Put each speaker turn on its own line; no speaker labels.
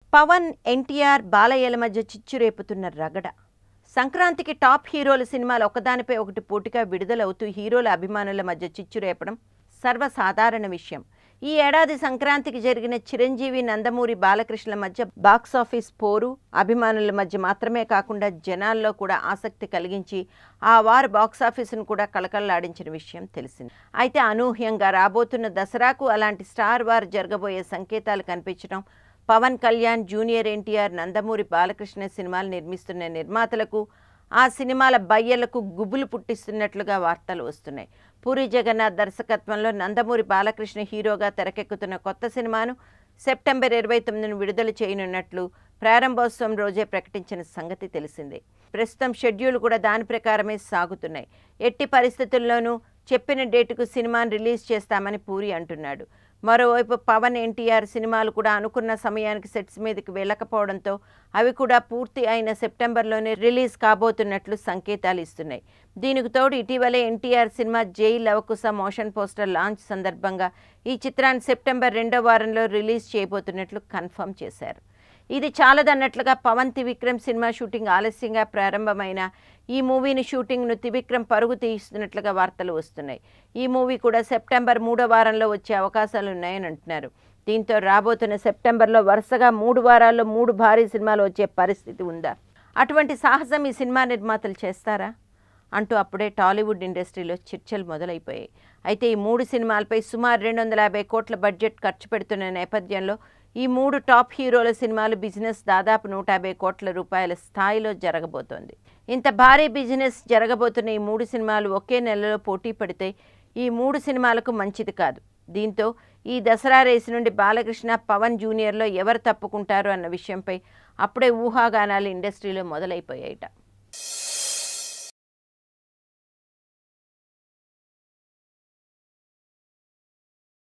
పవన్ ఎన్టీఆర్ బాలయ్యల మధ్య చిచ్చు రేపుతున్న రగడ సంక్రాంతికి టాప్ హీరోల సినిమాలు ఒకదానిపై ఒకటి పోటీగా విడుదలవుతూ హీరోల అభిమానుల మధ్య చిచ్చు రేపడం సర్వసాధారణ విషయం ఈ ఏడాది సంక్రాంతికి జరిగిన చిరంజీవి నందమూరి బాలకృష్ణల మధ్య బాక్సాఫీస్ పోరు అభిమానుల మధ్య మాత్రమే కాకుండా జనాల్లో కూడా ఆసక్తి కలిగించి ఆ వారు బాక్సాఫీసును కూడా కలకల్లాడించిన విషయం తెలిసింది అయితే అనూహ్యంగా రాబోతున్న దసరాకు అలాంటి స్టార్ వార్ జరగబోయే సంకేతాలు కనిపించడం పవన్ కళ్యాణ్ జూనియర్ ఎన్టీఆర్ నందమూరి బాలకృష్ణ సినిమాలు నిర్మిస్తున్న నిర్మాతలకు ఆ సినిమాల బయ్యలకు గుబులు పుట్టిస్తున్నట్లుగా వార్తలు వస్తున్నాయి పూరి జగన్నాథ్ దర్శకత్వంలో నందమూరి బాలకృష్ణ హీరోగా తెరకెక్కుతున్న కొత్త సినిమాను సెప్టెంబర్ ఇరవై తొమ్మిదిన విడుదల చేయనున్నట్లు ప్రారంభోత్సవం రోజే ప్రకటించిన సంగతి తెలిసిందే ప్రస్తుతం షెడ్యూల్ కూడా దాని ప్రకారమే సాగుతున్నాయి ఎట్టి పరిస్థితుల్లోనూ చెప్పిన డేటుకు సినిమాను రిలీజ్ చేస్తామని పూరి అంటున్నాడు మరోవైపు పవన్ ఎన్టీఆర్ సినిమాలు కూడా అనుకున్న సమయానికి సెట్స్ మీదకి వెళ్ళకపోవడంతో అవి కూడా పూర్తి అయిన సెప్టెంబర్లోనే రిలీజ్ కాబోతున్నట్లు సంకేతాలు ఇస్తున్నాయి దీనికి తోడు ఇటీవలే ఎన్టీఆర్ సినిమా జై లవకుశ మోషన్ పోస్టర్ లాంచ్ సందర్భంగా ఈ చిత్రాన్ని సెప్టెంబర్ రెండో వారంలో రిలీజ్ చేయబోతున్నట్లు కన్ఫర్మ్ చేశారు ఇది చాలదన్నట్లుగా పవన్ త్రివిక్రమ్ సినిమా షూటింగ్ ఆలస్యంగా ప్రారంభమైన ఈ మూవీని షూటింగ్ను త్రివిక్రమ్ పరుగు తీయిస్తున్నట్లుగా వార్తలు వస్తున్నాయి ఈ మూవీ కూడా సెప్టెంబర్ మూడో వారంలో వచ్చే అవకాశాలు ఉన్నాయని అంటున్నారు దీంతో రాబోతున్న సెప్టెంబర్లో వరుసగా మూడు వారాల్లో మూడు భారీ సినిమాలు వచ్చే పరిస్థితి ఉందా అటువంటి సాహసం ఈ సినిమా నిర్మాతలు చేస్తారా అంటూ అప్పుడే టాలీవుడ్ ఇండస్ట్రీలో చర్చలు మొదలైపోయాయి అయితే ఈ మూడు సినిమాలపై సుమారు రెండు వందల యాభై కోట్ల బడ్జెట్ ఖర్చు పెడుతున్న నేపథ్యంలో ఈ మూడు టాప్ హీరోల సినిమాలు బిజినెస్ దాదాపు నూట యాభై కోట్ల రూపాయల స్థాయిలో జరగబోతోంది ఇంత భారీ బిజినెస్ జరగబోతున్న ఈ మూడు సినిమాలు ఒకే నెలలో పోటీ పడితే ఈ మూడు సినిమాలకు మంచిది కాదు దీంతో ఈ దసరా రేసు నుండి బాలకృష్ణ పవన్ జూనియర్లో ఎవరు తప్పుకుంటారు అన్న విషయంపై అప్పుడే ఊహాగానాలు ఇండస్ట్రీలో మొదలైపోయాయట